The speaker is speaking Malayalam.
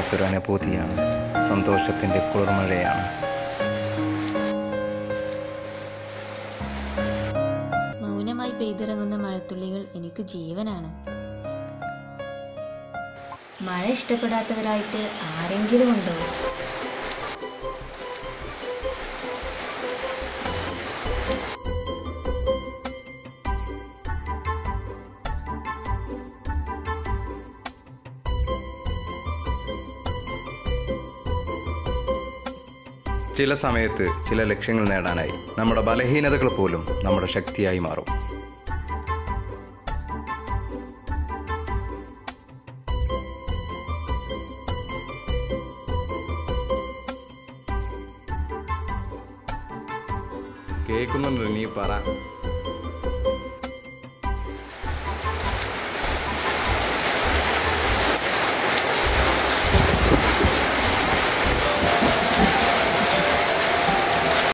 വല്ലാത്തൊരു അനുഭൂതിയാണ് സന്തോഷത്തിൻ്റെ കുളിർമഴയാണ് മൗനമായി പെയ്തിറങ്ങുന്ന മഴത്തുള്ളികൾ എനിക്ക് ജീവനാണ് മഴ ഇഷ്ടപ്പെടാത്തവരായിട്ട് ആരെങ്കിലും ഉണ്ടോ ചില സമയത്ത് ചില ലക്ഷ്യങ്ങൾ നേടാനായി നമ്മുടെ ബലഹീനതകൾ പോലും നമ്മുടെ ശക്തിയായി മാറും കേൾക്കുന്നുണ്ടോ നീ പറ